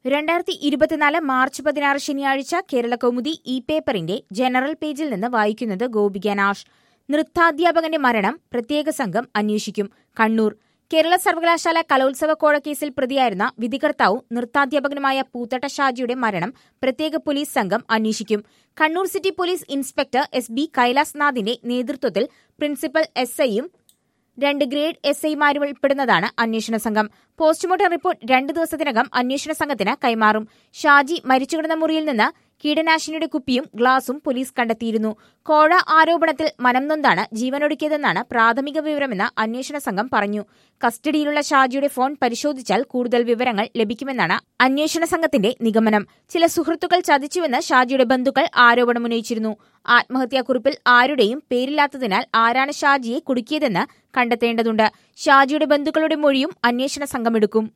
രണ്ടായിരത്തി ഇരുപത്തിനാല് മാർച്ച് പതിനാറ് ശനിയാഴ്ച കേരള കൗമുദി ഇ പേപ്പറിന്റെ ജനറൽ പേജിൽ നിന്ന് വായിക്കുന്നത് ഗോപിക നാഷ് നൃത്താധ്യാപകന്റെ മരണം പ്രത്യേക സംഘം അന്വേഷിക്കും കണ്ണൂർ കേരള സർവകലാശാല കലോത്സവ കോഴക്കേസിൽ പ്രതിയായിരുന്ന വിധികർത്താവും നൃത്താധ്യാപകനുമായ പൂത്തട്ട ഷാജിയുടെ മരണം പ്രത്യേക പോലീസ് സംഘം അന്വേഷിക്കും Kannur city police inspector S B Kailas നാഥിന്റെ നേതൃത്വത്തിൽ പ്രിൻസിപ്പൽ എസ് ഐയും രണ്ട് ഗ്രേഡ് എസ് ഐമാരും ഉൾപ്പെടുന്നതാണ് അന്വേഷണ സംഘം പോസ്റ്റ്മോർട്ടം റിപ്പോർട്ട് രണ്ട് ദിവസത്തിനകം അന്വേഷണ സംഘത്തിന് കൈമാറും ഷാജി മരിച്ചുകിടന്ന മുറിയിൽ നിന്ന് കീടനാശിനിയുടെ കുപ്പിയും ഗ്ലാസും പോലീസ് കണ്ടെത്തിയിരുന്നു കോഴ ആരോപണത്തിൽ മനം നൊന്താണ് ജീവനൊടുക്കിയതെന്നാണ് പ്രാഥമിക വിവരമെന്ന് അന്വേഷണ സംഘം പറഞ്ഞു കസ്റ്റഡിയിലുള്ള ഷാജിയുടെ ഫോൺ പരിശോധിച്ചാൽ കൂടുതൽ വിവരങ്ങൾ ലഭിക്കുമെന്നാണ് അന്വേഷണ സംഘത്തിന്റെ നിഗമനം ചില സുഹൃത്തുക്കൾ ചതിച്ചുവെന്ന് ഷാജിയുടെ ബന്ധുക്കൾ ആരോപണമുന്നയിച്ചിരുന്നു ആത്മഹത്യാക്കുറിപ്പിൽ ആരുടെയും പേരില്ലാത്തതിനാൽ ആരാണ് ഷാജിയെ കുടുക്കിയതെന്ന് കണ്ടെത്തേണ്ടതുണ്ട് ഷാജിയുടെ ബന്ധുക്കളുടെ മൊഴിയും അന്വേഷണ സംഘമെടുക്കും